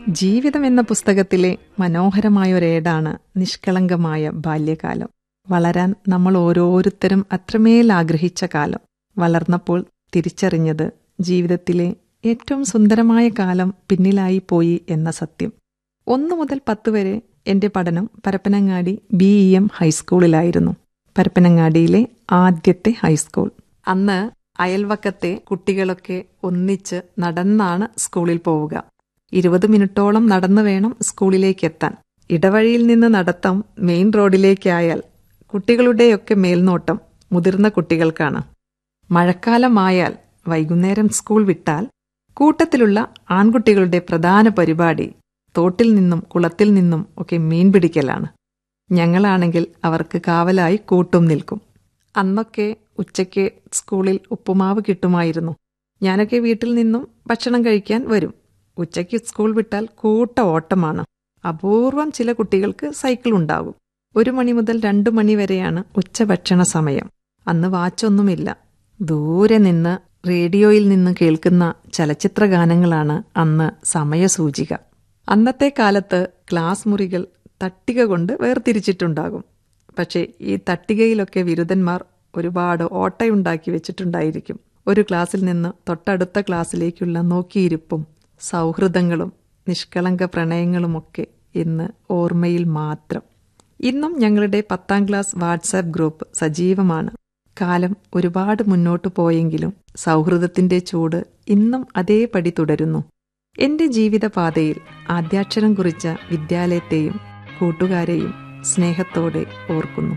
ജീവിതം എന്ന പുസ്തകത്തിലെ മനോഹരമായ ഒരേടാണ് നിഷ്കളങ്കമായ ബാല്യകാലം വളരാൻ നമ്മൾ ഓരോരുത്തരും അത്രമേൽ ആഗ്രഹിച്ച കാലം വളർന്നപ്പോൾ തിരിച്ചറിഞ്ഞത് ജീവിതത്തിലെ ഏറ്റവും സുന്ദരമായ കാലം പിന്നിലായി പോയി എന്ന സത്യം ഒന്നു മുതൽ പത്ത് വരെ എന്റെ പഠനം പരപ്പനങ്ങാടി ബി ഇ എം ഹൈസ്കൂളിലായിരുന്നു പരപ്പനങ്ങാടിയിലെ ആദ്യത്തെ ഹൈസ്കൂൾ അന്ന് അയൽവക്കത്തെ കുട്ടികളൊക്കെ ഒന്നിച്ച് നടന്നാണ് സ്കൂളിൽ പോവുക ഇരുപത് മിനിറ്റോളം നടന്നു വേണം സ്കൂളിലേക്ക് എത്താൻ ഇടവഴിയിൽ നിന്ന് നടത്തം മെയിൻ റോഡിലേക്കായാൽ കുട്ടികളുടെയൊക്കെ മേൽനോട്ടം മുതിർന്ന കുട്ടികൾക്കാണ് മഴക്കാലമായാൽ വൈകുന്നേരം സ്കൂൾ വിട്ടാൽ കൂട്ടത്തിലുള്ള ആൺകുട്ടികളുടെ പ്രധാന പരിപാടി തോട്ടിൽ നിന്നും കുളത്തിൽ നിന്നും ഒക്കെ മീൻ പിടിക്കലാണ് ഞങ്ങളാണെങ്കിൽ അവർക്ക് കാവലായി കൂട്ടും നിൽക്കും അന്നൊക്കെ ഉച്ചയ്ക്ക് സ്കൂളിൽ ഉപ്പുമാവ് കിട്ടുമായിരുന്നു ഞാനൊക്കെ വീട്ടിൽ നിന്നും ഭക്ഷണം കഴിക്കാൻ വരും ഉച്ചയ്ക്ക് സ്കൂൾ വിട്ടാൽ കൂട്ട ഓട്ടമാണ് അപൂർവം ചില കുട്ടികൾക്ക് സൈക്കിൾ ഉണ്ടാകും ഒരു മണി മുതൽ രണ്ടു മണി വരെയാണ് ഉച്ചഭക്ഷണ സമയം അന്ന് വാച്ചൊന്നുമില്ല ദൂരെ നിന്ന് റേഡിയോയിൽ നിന്ന് കേൾക്കുന്ന ചലച്ചിത്ര ഗാനങ്ങളാണ് അന്ന് സമയസൂചിക അന്നത്തെ കാലത്ത് ക്ലാസ് മുറികൾ തട്ടിക കൊണ്ട് വേർതിരിച്ചിട്ടുണ്ടാകും പക്ഷേ ഈ തട്ടികയിലൊക്കെ ബിരുദന്മാർ ഒരുപാട് ഓട്ടയുണ്ടാക്കി വെച്ചിട്ടുണ്ടായിരിക്കും ഒരു ക്ലാസ്സിൽ നിന്ന് തൊട്ടടുത്ത ക്ലാസ്സിലേക്കുള്ള നോക്കിയിരിപ്പും സൗഹൃദങ്ങളും നിഷ്കളങ്ക പ്രണയങ്ങളുമൊക്കെ ഇന്ന് ഓർമ്മയിൽ മാത്രം ഇന്നും ഞങ്ങളുടെ പത്താം ക്ലാസ് വാട്സാപ്പ് ഗ്രൂപ്പ് സജീവമാണ് കാലം ഒരുപാട് മുന്നോട്ടു പോയെങ്കിലും സൗഹൃദത്തിന്റെ ചൂട് ഇന്നും അതേപടി തുടരുന്നു എന്റെ ജീവിതപാതയിൽ ആദ്യാക്ഷരം കുറിച്ച വിദ്യാലയത്തെയും കൂട്ടുകാരെയും സ്നേഹത്തോടെ ഓർക്കുന്നു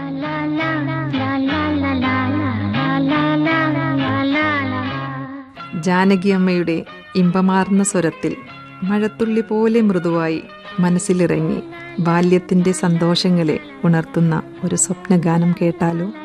ജാനകിയമ്മയുടെ ഇമ്പമാർന്ന സ്വരത്തിൽ മഴത്തുള്ളി പോലെ മൃദുവായി മനസ്സിലിറങ്ങി ബാല്യത്തിന്റെ സന്തോഷങ്ങളെ ഉണർത്തുന്ന ഒരു സ്വപ്നഗാനം കേട്ടാലോ